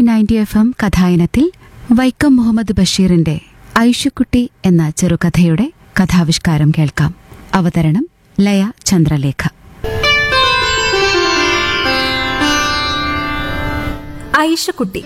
ninety F M കഥായനത്തിൽ വൈക്കം മുഹമ്മദ് ബഷീറിന്റെ ഐഷുക്കുട്ടി എന്ന ചെറുകഥയുടെ കഥാവിഷ്കാരം കേൾക്കാം അവതരണം ലയ ചന്ദ്രലേഖ ഐഷക്കുട്ടി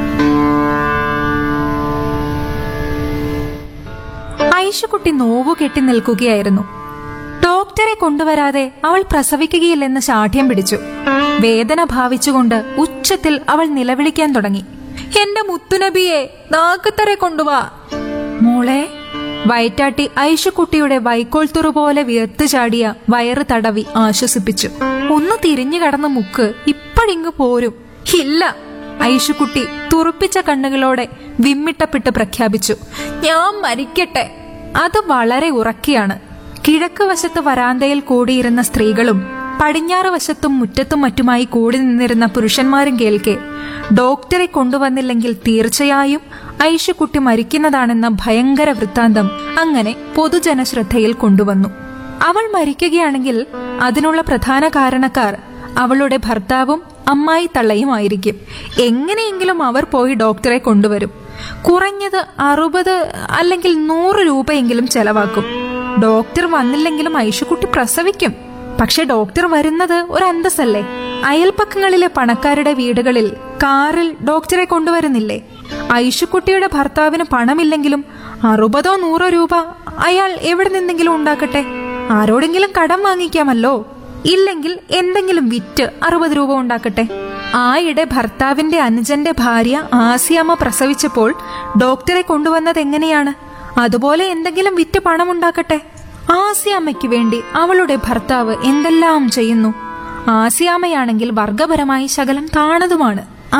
ഐഷക്കുട്ടി നോവു കെട്ടി നിൽക്കുകയായിരുന്നു ഡോക്ടറെ കൊണ്ടുവരാതെ അവൾ പ്രസവിക്കുകയില്ലെന്ന് ശാഠ്യം പിടിച്ചു വേദന ഭാവിച്ചുകൊണ്ട് ഉച്ചത്തിൽ അവൾ നിലവിളിക്കാൻ തുടങ്ങി എന്റെ മുത്തുനബിയെ നാക്കുത്തറെ കൊണ്ടുവാ മോളെ വയറ്റാട്ടി ഐഷക്കുട്ടിയുടെ വൈക്കോൽത്തുറു പോലെ വിയർത്തു ചാടിയ വയറ് തടവി ആശ്വസിപ്പിച്ചു ഒന്ന് തിരിഞ്ഞു കടന്ന മുക്ക് ഇപ്പഴിങ്ങ് പോരും ഇല്ല ഐഷുക്കുട്ടി തുറപ്പിച്ച കണ്ണുകളോടെ വിമ്മിട്ടപ്പെട്ട് പ്രഖ്യാപിച്ചു ഞാൻ മരിക്കട്ടെ അത് വളരെ ഉറക്കിയാണ് കിഴക്ക് വശത്ത് വരാന്തയിൽ കൂടിയിരുന്ന സ്ത്രീകളും പടിഞ്ഞാറ് വശത്തും മുറ്റത്തും മറ്റുമായി കൂടി നിന്നിരുന്ന പുരുഷന്മാരും കേൾക്കെ ഡോക്ടറെ കൊണ്ടുവന്നില്ലെങ്കിൽ തീർച്ചയായും ഐഷുക്കുട്ടി മരിക്കുന്നതാണെന്ന ഭയങ്കര വൃത്താന്തം അങ്ങനെ പൊതുജനശ്രദ്ധയിൽ കൊണ്ടുവന്നു അവൾ മരിക്കുകയാണെങ്കിൽ അതിനുള്ള പ്രധാന കാരണക്കാർ അവളുടെ ഭർത്താവും അമ്മായി തള്ളയുമായിരിക്കും എങ്ങനെയെങ്കിലും അവർ പോയി ഡോക്ടറെ കൊണ്ടുവരും കുറഞ്ഞത് അറുപത് അല്ലെങ്കിൽ നൂറ് രൂപയെങ്കിലും ചെലവാക്കും ഡോക്ടർ വന്നില്ലെങ്കിലും ഐഷുക്കുട്ടി പ്രസവിക്കും പക്ഷെ ഡോക്ടർ വരുന്നത് ഒരു അന്തസ്സല്ലേ അയൽപ്പക്കങ്ങളിലെ പണക്കാരുടെ വീടുകളിൽ കാറിൽ ഡോക്ടറെ കൊണ്ടുവരുന്നില്ലേ ഐഷുക്കുട്ടിയുടെ ഭർത്താവിന് പണമില്ലെങ്കിലും അറുപതോ നൂറോ രൂപ അയാൾ എവിടെ നിന്നെങ്കിലും ഉണ്ടാക്കട്ടെ ആരോടെങ്കിലും കടം വാങ്ങിക്കാമല്ലോ ഇല്ലെങ്കിൽ എന്തെങ്കിലും വിറ്റ് അറുപത് രൂപ ഉണ്ടാക്കട്ടെ ആയിടെ ഭർത്താവിന്റെ അനുജന്റെ ഭാര്യ ആസിയാമ്മ പ്രസവിച്ചപ്പോൾ ഡോക്ടറെ കൊണ്ടുവന്നത് എങ്ങനെയാണ് അതുപോലെ എന്തെങ്കിലും വിറ്റ് പണമുണ്ടാക്കട്ടെ ആസിയാമ്മയ്ക്ക് വേണ്ടി അവളുടെ ഭർത്താവ് എന്തെല്ലാം ചെയ്യുന്നു ആസിയാമ്മയാണെങ്കിൽ വർഗപരമായി ശകലം താണതുമാണ്